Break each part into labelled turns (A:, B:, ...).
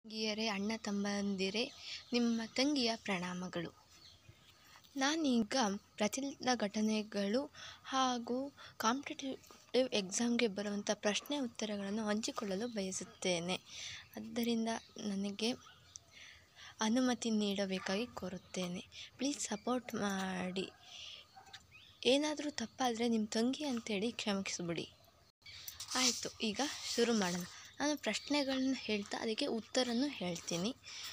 A: ತಂಗಿಯರೇ ಅಣ್ಣ ತಮ್ಮಂದಿರೇ ನಿಮ್ಮ ತಂಗಿಯ ಪ್ರಣಾಮಗಳು ನಾನೀಗ ಪ್ರಚಲಿತ ಘಟನೆಗಳು ಹಾಗೂ ಕಾಂಪಿಟೇಟಿವ್ ಎಕ್ಸಾಮ್ಗೆ ಬರುವಂಥ ಪ್ರಶ್ನೆ ಉತ್ತರಗಳನ್ನು ಹಂಚಿಕೊಳ್ಳಲು ಬಯಸುತ್ತೇನೆ ಆದ್ದರಿಂದ ನನಗೆ ಅನುಮತಿ ನೀಡಬೇಕಾಗಿ ಕೋರುತ್ತೇನೆ ಪ್ಲೀಸ್ ಸಪೋರ್ಟ್ ಮಾಡಿ ಏನಾದರೂ ತಪ್ಪಾದರೆ ನಿಮ್ಮ ತಂಗಿ ಅಂತೇಳಿ ಕ್ಷಮಿಸಿಬಿಡಿ ಆಯಿತು ಈಗ ಶುರು ಮಾಡೋಣ ನಾನು ಪ್ರಶ್ನೆಗಳನ್ನ ಹೇಳ್ತಾ ಅದಕ್ಕೆ ಉತ್ತರನೂ ಹೇಳ್ತೀನಿ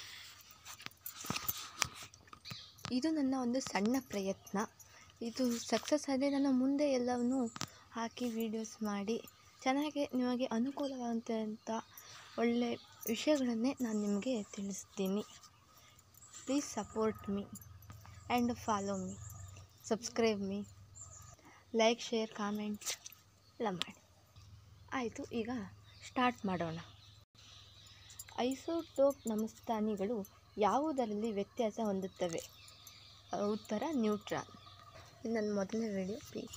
A: ಇದು ನನ್ನ ಒಂದು ಸಣ್ಣ ಪ್ರಯತ್ನ ಇದು ಸಕ್ಸಸ್ ಆದರೆ ನಾನು ಮುಂದೆ ಎಲ್ಲವನ್ನೂ ಹಾಕಿ ವೀಡಿಯೋಸ್ ಮಾಡಿ ಚೆನ್ನಾಗಿ ನಿಮಗೆ ಅನುಕೂಲವಾದಂಥ ಒಳ್ಳೆಯ ವಿಷಯಗಳನ್ನೇ ನಾನು ನಿಮಗೆ ತಿಳಿಸ್ತೀನಿ please support me and follow me subscribe me like share comment ಎಲ್ಲ ಮಾಡಿ ಆಯಿತು ಈಗ ಸ್ಟಾರ್ಟ್ ಮಾಡೋಣ ಐಸೋಟೋಪ್ ನಮಸ್ತಾನಿಗಳು ಯಾವುದರಲ್ಲಿ ವ್ಯತ್ಯಾಸ ಹೊಂದುತ್ತವೆ ಉತ್ತರ ನ್ಯೂಟ್ರಾನ್ ಇದು ನನ್ನ ಮೊದಲನೇ ವಿಡಿಯೋ ಪ್ಲೀಸ್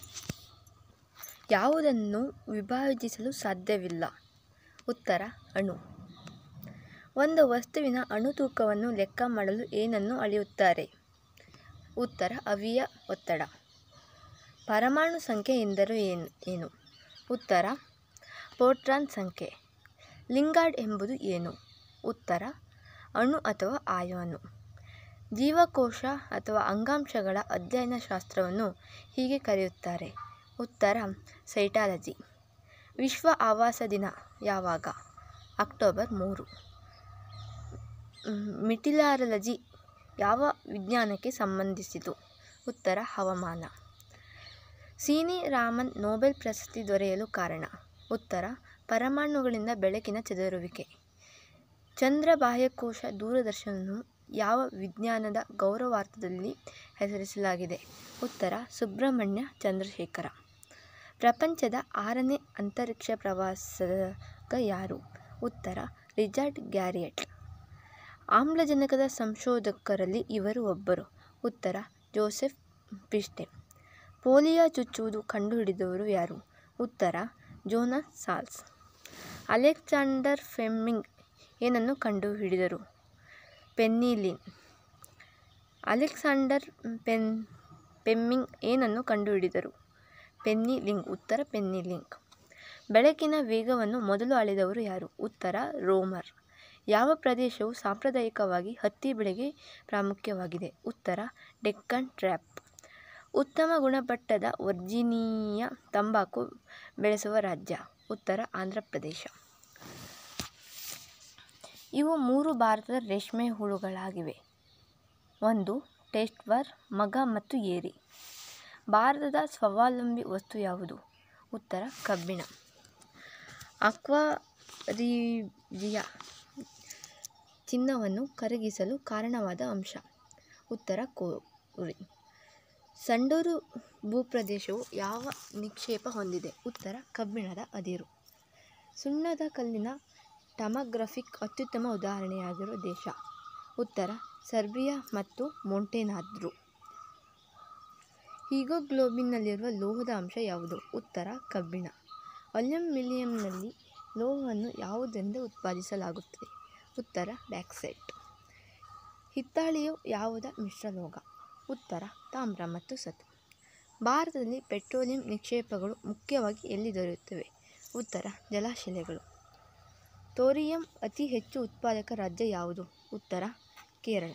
A: ಯಾವುದನ್ನು ವಿಭಜಿಸಲು ಸಾಧ್ಯವಿಲ್ಲ ಉತ್ತರ ಅಣು ಒಂದು ವಸ್ತುವಿನ ಅಣು ತೂಕವನ್ನು ಲೆಕ್ಕ ಮಾಡಲು ಏನನ್ನು ಅಳೆಯುತ್ತಾರೆ ಉತ್ತರ ಅವಿಯ ಒತ್ತಡ ಪರಮಾಣು ಸಂಖ್ಯೆ ಎಂದರೆ ಏನು ಏನು ಉತ್ತರ ಪೋಟ್ರಾನ್ ಸಂಖ್ಯೆ ಲಿಂಗಾರ್ಡ್ ಎಂಬುದು ಏನು ಉತ್ತರ ಅಣು ಅಥವಾ ಆಯಾನು ಜೀವಕೋಶ ಅಥವಾ ಅಂಗಾಂಶಗಳ ಅಧ್ಯಯನ ಶಾಸ್ತ್ರವನ್ನು ಹೀಗೆ ಕರೆಯುತ್ತಾರೆ ಉತ್ತರ ಸೈಟಾಲಜಿ ವಿಶ್ವ ಆವಾಸ ದಿನ ಯಾವಾಗ ಅಕ್ಟೋಬರ್ ಮೂರು ಮಿಟಿಲಾರಲಜಿ ಯಾವ ವಿಜ್ಞಾನಕ್ಕೆ ಸಂಬಂಧಿಸಿತು ಉತ್ತರ ಹವಾಮಾನ ಸೀನಿ ರಾಮನ್ ನೊಬೆಲ್ ಪ್ರಶಸ್ತಿ ದೊರೆಯಲು ಕಾರಣ ಉತ್ತರ ಪರಮಾಣುಗಳಿಂದ ಬೆಳಕಿನ ಚದುರುವಿಕೆ ಚಂದ್ರ ಬಾಹ್ಯಾಕಾಶ ದೂರದರ್ಶನವನ್ನು ಯಾವ ವಿಜ್ಞಾನದ ಗೌರವಾರ್ಥದಲ್ಲಿ ಹೆಸರಿಸಲಾಗಿದೆ ಉತ್ತರ ಸುಬ್ರಹ್ಮಣ್ಯ ಚಂದ್ರಶೇಖರ ಪ್ರಪಂಚದ ಆರನೇ ಅಂತರಿಕ್ಷ ಪ್ರವಾಸಕ ಯಾರು ಉತ್ತರ ರಿಚರ್ಡ್ ಗ್ಯಾರಿಯಟ್ ಆಮ್ಲಜನಕದ ಸಂಶೋಧಕರಲ್ಲಿ ಇವರು ಒಬ್ಬರು ಉತ್ತರ ಜೋಸೆಫ್ ಪಿಸ್ಟೆ ಪೋಲಿಯೋ ಚುಚ್ಚುವುದು ಕಂಡುಹಿಡಿದವರು ಯಾರು ಉತ್ತರ ಜೋನಾಸ್ ಸಾಲ್ಸ್ ಅಲೆಕ್ಸಾಂಡರ್ ಫೆಮ್ಮಿಂಗ್ ಏನನ್ನು ಕಂಡುಹಿಡಿದರು ಪೆನ್ನಿಲಿನ್ ಅಲೆಕ್ಸಾಂಡರ್ ಪೆನ್ ಪೆಮ್ಮಿಂಗ್ ಏನನ್ನು ಕಂಡುಹಿಡಿದರು ಪೆನ್ನಿಲಿಂಗ್ ಉತ್ತರ ಪೆನ್ನಿಲಿಂಗ್ ಬೆಳಕಿನ ವೇಗವನ್ನು ಮೊದಲು ಅಳೆದವರು ಯಾರು ಉತ್ತರ ರೋಮರ್ ಯಾವ ಪ್ರದೇಶವು ಸಾಂಪ್ರದಾಯಿಕವಾಗಿ ಹತ್ತಿ ಬೆಳೆಗೆ ಪ್ರಾಮುಖ್ಯವಾಗಿದೆ ಉತ್ತರ ಡೆಕ್ಕನ್ ಟ್ರ್ಯಾಪ್ ಉತ್ತಮ ಗುಣಮಟ್ಟದ ವರ್ಜೀನಿಯ ತಂಬಾಕು ಬೆಳೆಸುವ ರಾಜ್ಯ ಉತ್ತರ ಆಂಧ್ರ ಪ್ರದೇಶ ಇವು ಮೂರು ಭಾರತದ ರೇಷ್ಮೆ ಹುಳುಗಳಾಗಿವೆ ಒಂದು ಟೆಸ್ಟ್ವರ್ ಮಗ ಮತ್ತು ಏರಿ ಭಾರತದ ಸ್ವಾವಲಂಬಿ ವಸ್ತು ಯಾವುದು ಉತ್ತರ ಕಬ್ಬಿಣ ಅಕ್ವಾರಿಜಿಯಾ ಚಿನ್ನವನ್ನು ಕರಗಿಸಲು ಕಾರಣವಾದ ಅಂಶ ಉತ್ತರ ಕೋರಿ ಸಂಡೂರು ಭೂಪ್ರದೇಶವು ಯಾವ ನಿಕ್ಷೇಪ ಹೊಂದಿದೆ ಉತ್ತರ ಕಬ್ಬಿಣದ ಅದಿರು ಸುಣ್ಣದ ಕಲ್ಲಿನ ಟಮಗ್ರಫಿಕ್ ಅತ್ಯುತ್ತಮ ಉದಾಹರಣೆಯಾಗಿರುವ ದೇಶ ಉತ್ತರ ಸರ್ಬಿಯಾ ಮತ್ತು ಮೊಂಟೆನಾದ್ರು ಹೀಗೋಗ್ಲೋಬಿನ್ನಲ್ಲಿರುವ ಲೋಹದ ಅಂಶ ಯಾವುದು ಉತ್ತರ ಕಬ್ಬಿಣ ಅಲ್ಯೂಮಿನಿಯಂನಲ್ಲಿ ಲೋಹವನ್ನು ಯಾವುದರಿಂದ ಉತ್ಪಾದಿಸಲಾಗುತ್ತದೆ ಉತ್ತರ ಬ್ಯಾಕ್ಸೈಟ್ ಹಿತ್ತಾಳೆಯು ಯಾವುದ ಮಿಶ್ರಲೋಹ ಉತ್ತರ ತಾಮ್ರ ಮತ್ತು ಸತು ಭಾರತದಲ್ಲಿ ಪೆಟ್ರೋಲಿಯಂ ನಿಕ್ಷೇಪಗಳು ಮುಖ್ಯವಾಗಿ ಎಲ್ಲಿ ದೊರೆಯುತ್ತವೆ ಉತ್ತರ ಜಲಾಶಯಗಳು ಥೋರಿಯಂ ಅತಿ ಹೆಚ್ಚು ಉತ್ಪಾದಕ ರಾಜ್ಯ ಯಾವುದು ಉತ್ತರ ಕೇರಳ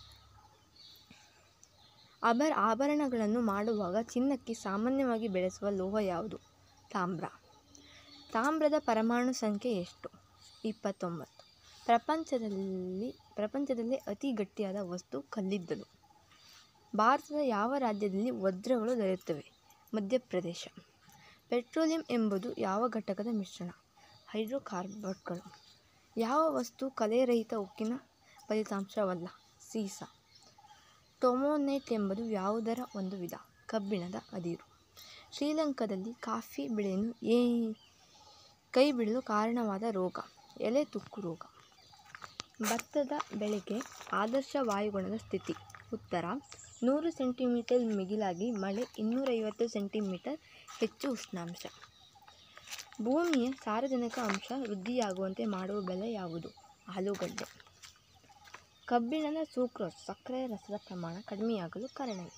A: ಅಬರ್ ಆಭರಣಗಳನ್ನು ಮಾಡುವಾಗ ಚಿನ್ನಕ್ಕೆ ಸಾಮಾನ್ಯವಾಗಿ ಬೆಳೆಸುವ ಲೋಹ ಯಾವುದು ತಾಮ್ರ ತಾಮ್ರದ ಪರಮಾಣು ಸಂಖ್ಯೆ ಎಷ್ಟು ಇಪ್ಪತ್ತೊಂಬತ್ತು ಪ್ರಪಂಚದಲ್ಲಿ ಪ್ರಪಂಚದಲ್ಲೇ ಅತಿ ಗಟ್ಟಿಯಾದ ವಸ್ತು ಕಲ್ಲಿದ್ದಲು ಭಾರತದ ಯಾವ ರಾಜ್ಯದಲ್ಲಿ ವಜ್ರಗಳು ದೊರೆಯುತ್ತವೆ ಮಧ್ಯಪ್ರದೇಶ ಪೆಟ್ರೋಲಿಯಂ ಎಂಬುದು ಯಾವ ಘಟಕದ ಮಿಶ್ರಣ ಹೈಡ್ರೋಕಾರ್ಬನ್ಗಳು ಯಾವ ವಸ್ತು ಕಲೆರಹಿತ ಉಕ್ಕಿನ ಫಲಿತಾಂಶವಲ್ಲ ಸೀಸ ಟೊಮೊನೆಟ್ ಎಂಬುದು ಯಾವುದರ ಒಂದು ವಿಧ ಕಬ್ಬಿಣದ ಅದಿರು ಶ್ರೀಲಂಕಾದಲ್ಲಿ ಕಾಫಿ ಬೆಳೆಯನ್ನು ಏ ಕೈ ಬಿಡಲು ಕಾರಣವಾದ ರೋಗ ಎಲೆ ತುಕ್ಕು ರೋಗ ಭತ್ತದ ಬೆಳೆಗೆ ಆದರ್ಶ ವಾಯುಗುಣದ ಸ್ಥಿತಿ ಉತ್ತರ ನೂರು ಸೆಂಟಿಮೀಟರ್ ಮಿಗಿಲಾಗಿ ಮಳೆ ಇನ್ನೂರೈವತ್ತು ಸೆಂಟಿಮೀಟರ್ ಹೆಚ್ಚು ಉಷ್ಣಾಂಶ ಭೂಮಿಯ ಸಾರಜನಕ ಅಂಶ ವೃದ್ಧಿಯಾಗುವಂತೆ ಮಾಡುವ ಬೆಳೆ ಯಾವುದು ಆಲೂಗಡ್ಡೆ ಕಬ್ಬಿಣದ ಸೂಕ್ರೋಸ್ ಸಕ್ಕರೆಯ ರಸದ ಪ್ರಮಾಣ ಕಡಿಮೆಯಾಗಲು ಕಾರಣವೇ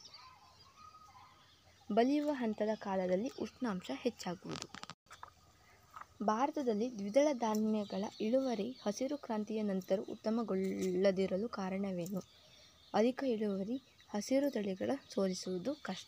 A: ಬಲಿಯುವ ಹಂತದ ಕಾಲದಲ್ಲಿ ಉಷ್ಣಾಂಶ ಹೆಚ್ಚಾಗುವುದು ಭಾರತದಲ್ಲಿ ದ್ವಿದಳ ಧಾನ್ಯಗಳ ಇಳುವರಿ ಹಸಿರು ಕ್ರಾಂತಿಯ ನಂತರ ಉತ್ತಮಗೊಳ್ಳದಿರಲು ಕಾರಣವೇನು ಅಧಿಕ ಇಳುವರಿ ಹಸಿರು ತಳಿಗಳ ಸೋರಿಸುವುದು ಕಷ್ಟ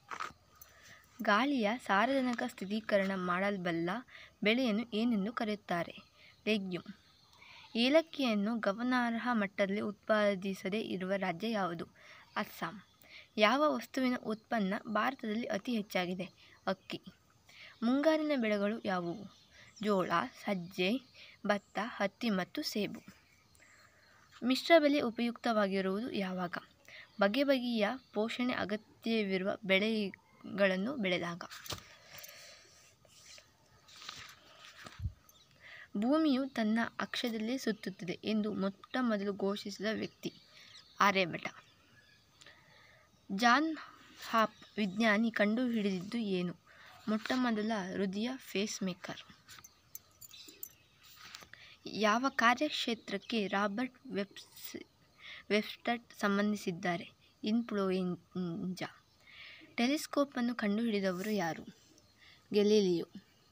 A: ಗಾಳಿಯ ಸಾರಜನಕ ಸ್ಥಿರೀಕರಣ ಮಾಡಬಲ್ಲ ಬೆಳೆಯನ್ನು ಏನೆಂದು ಕರೆಯುತ್ತಾರೆ ಲೆಗ್ಯೂಮ್ ಏಲಕ್ಕಿಯನ್ನು ಗಮನಾರ್ಹ ಮಟ್ಟದಲ್ಲಿ ಉತ್ಪಾದಿಸದೇ ಇರುವ ರಾಜ್ಯ ಯಾವುದು ಅಸ್ಸಾಂ ಯಾವ ವಸ್ತುವಿನ ಉತ್ಪನ್ನ ಭಾರತದಲ್ಲಿ ಅತಿ ಹೆಚ್ಚಾಗಿದೆ ಅಕ್ಕಿ ಮುಂಗಾರಿನ ಬೆಳೆಗಳು ಯಾವುವು ಜೋಳ ಸಜ್ಜೆ ಭತ್ತ ಹತ್ತಿ ಮತ್ತು ಸೇಬು ಮಿಶ್ರ ಬೆಳೆ ಉಪಯುಕ್ತವಾಗಿರುವುದು ಯಾವಾಗ ಬಗೆ ಬಗೆಯ ಪೋಷಣೆ ಅಗತ್ಯವಿರುವ ಬೆಳೆಗಳನ್ನು ಬೆಳೆದಾಗ ಭೂಮಿಯು ತನ್ನ ಅಕ್ಷದಲ್ಲೇ ಸುತ್ತುತ್ತದೆ ಎಂದು ಮೊಟ್ಟ ಮೊದಲು ಘೋಷಿಸಿದ ವ್ಯಕ್ತಿ ಆರ್ಯಭಟ ಜಾನ್ ಹಾಪ್ ವಿಜ್ಞಾನಿ ಕಂಡುಹಿಡಿದಿದ್ದು ಏನು ಮೊಟ್ಟ ಮೊದಲ ಹೃದಯ ಫೇಸ್ ಮೇಕರ್ ಯಾವ ಕಾರ್ಯಕ್ಷೇತ್ರಕ್ಕೆ ರಾಬರ್ಟ್ ವೆಬ್ಸ್ ವೆಬ್ಸ್ಟರ್ ಸಂಬಂಧಿಸಿದ್ದಾರೆ ಇನ್ಫ್ಲೂಯೆಂಜಾ ಟೆಲಿಸ್ಕೋಪನ್ನು ಕಂಡುಹಿಡಿದವರು ಯಾರು ಗೆಲಿಲಿಯೋ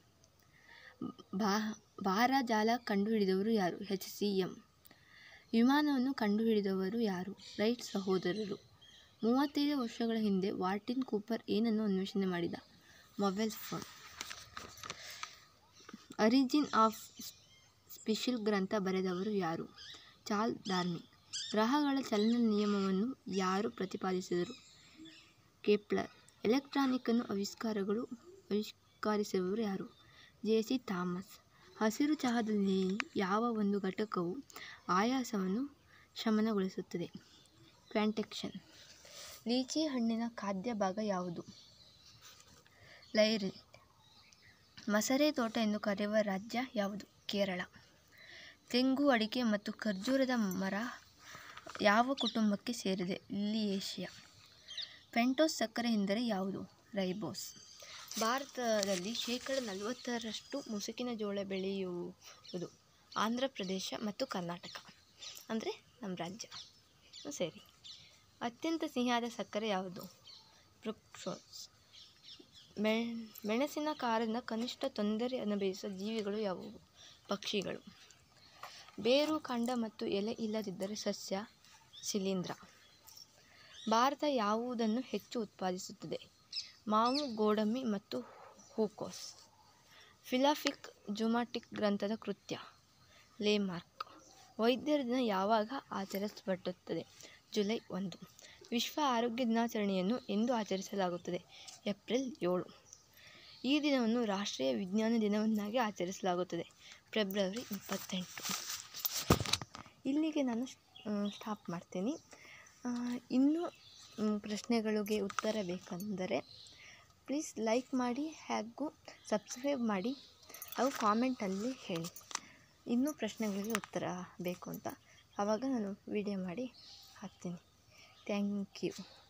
A: ಬಾ ಭಾರಜಾಲ ಕಂಡುಹಿಡಿದವರು ಯಾರು ಎಚ್ ಸಿ ಎಂ ವಿಮಾನವನ್ನು ಕಂಡುಹಿಡಿದವರು ಯಾರು ರೈಟ್ ಸಹೋದರರು ಮೂವತ್ತೈದು ವರ್ಷಗಳ ಹಿಂದೆ ವಾರ್ಟಿನ್ ಕೂಪರ್ ಏನನ್ನು ಅನ್ವೇಷಣೆ ಮಾಡಿದ mobile phone origin of species ಗ್ರಂಥ ಬರೆದವರು ಯಾರು ಚಾರ್ಲ್ ಡಾರ್ವಿನ್ ಗ್ರಹಗಳ ಚಲನ ನಿಯಮವನ್ನು ಯಾರು ಪ್ರತಿಪಾದಿಸಿದರು ಕೆಪ್ಲರ್ ಎಲೆಕ್ಟ್ರಾನಿಕ್ಕನ್ನು ಆವಿಷ್ಕಾರಗಳು ಆವಿಷ್ಕರಿಸಿದವರು ಯಾರು ಜೆ ಸಿ ಥಾಮಸ್ ಹಸಿರು ಚಹಾದಲ್ಲಿ ಯಾವ ಒಂದು ಘಟಕವು ಆಯಾಸವನ್ನು ಶಮನಗೊಳಿಸುತ್ತದೆ ಕ್ವಾಂಟೆಕ್ಷನ್ ಲೀಚಿ ಹಣ್ಣಿನ ಖಾದ್ಯ ಭಾಗ ಯಾವುದು ಲೈರಿಲ್ ಮಸರೆ ತೋಟ ಎಂದು ಕರೆಯುವ ರಾಜ್ಯ ಯಾವುದು ಕೇರಳ ತೆಂಗು ಅಡಿಕೆ ಮತ್ತು ಖರ್ಜೂರದ ಮರ ಯಾವ ಕುಟುಂಬಕ್ಕೆ ಸೇರಿದೆ ಲಿಲಿಯೇಷಿಯಾ ಪೆಂಟೋಸ್ ಸಕ್ಕರೆ ಎಂದರೆ ಯಾವುದು ರೈಬೋಸ್ ಭಾರತದಲ್ಲಿ ಶೇಕಡ ನಲವತ್ತರಷ್ಟು ಮುಸುಕಿನ ಜೋಳ ಬೆಳೆಯುವುದು ಆಂಧ್ರ ಪ್ರದೇಶ ಮತ್ತು ಕರ್ನಾಟಕ ಅಂದರೆ ನಮ್ಮ ರಾಜ್ಯ ಸರಿ ಅತ್ಯಂತ ಸಿಹಿಯಾದ ಸಕ್ಕರೆ ಯಾವುದು ಫ್ರುಕ್ಟೋಸ್ ಮೆ ಮೆಣಸಿನ ಕಾರಿಂದ ಕನಿಷ್ಠ ತೊಂದರೆ ಅನುಭವಿಸುವ ಜೀವಿಗಳು ಯಾವುವು ಪಕ್ಷಿಗಳು ಬೇರು ಕಾಂಡ ಮತ್ತು ಎಲೆ ಇಲ್ಲದಿದ್ದರೆ ಸಸ್ಯ ಶಿಲೀಂಧ್ರ ಭಾರತ ಯಾವುದನ್ನು ಹೆಚ್ಚು ಉತ್ಪಾದಿಸುತ್ತದೆ ಮಾವು ಗೋಡಂಬಿ ಮತ್ತು ಹೂಕೋಸ್ ಫಿಲಾಫಿಕ್ ಜುಮಾಟಿಕ್ ಗ್ರಂಥದ ಕೃತ್ಯ ಲೇಮಾರ್ಕ್ ವೈದ್ಯರ ದಿನ ಯಾವಾಗ ಆಚರಿಸಲ್ಪಡುತ್ತದೆ ಜುಲೈ ಒಂದು ವಿಶ್ವ ಆರೋಗ್ಯ ದಿನಾಚರಣೆಯನ್ನು ಎಂದು ಆಚರಿಸಲಾಗುತ್ತದೆ ಏಪ್ರಿಲ್ ಏಳು ಈ ದಿನವನ್ನು ರಾಷ್ಟ್ರೀಯ ವಿಜ್ಞಾನ ದಿನವನ್ನಾಗಿ ಆಚರಿಸಲಾಗುತ್ತದೆ ಫೆಬ್ರವರಿ ಇಪ್ಪತ್ತೆಂಟು ಇಲ್ಲಿಗೆ ನಾನು ಸ್ಟಾಪ್ ಮಾಡ್ತೀನಿ ಇನ್ನೂ ಪ್ರಶ್ನೆಗಳಿಗೆ ಉತ್ತರ ಬೇಕೆಂದರೆ ಪ್ಲೀಸ್ ಲೈಕ್ ಮಾಡಿ ಹಾಗೂ ಸಬ್ಸ್ಕ್ರೈಬ್ ಮಾಡಿ ಹಾಗೂ ಕಾಮೆಂಟಲ್ಲಿ ಹೇಳಿ ಇನ್ನೂ ಪ್ರಶ್ನೆಗಳಿಗೆ ಉತ್ತರ ಬೇಕು ಅಂತ ಆವಾಗ ನಾನು ವಿಡಿಯೋ ಮಾಡಿ ಹಾಕ್ತೀನಿ ಥ್ಯಾಂಕ್ ಯು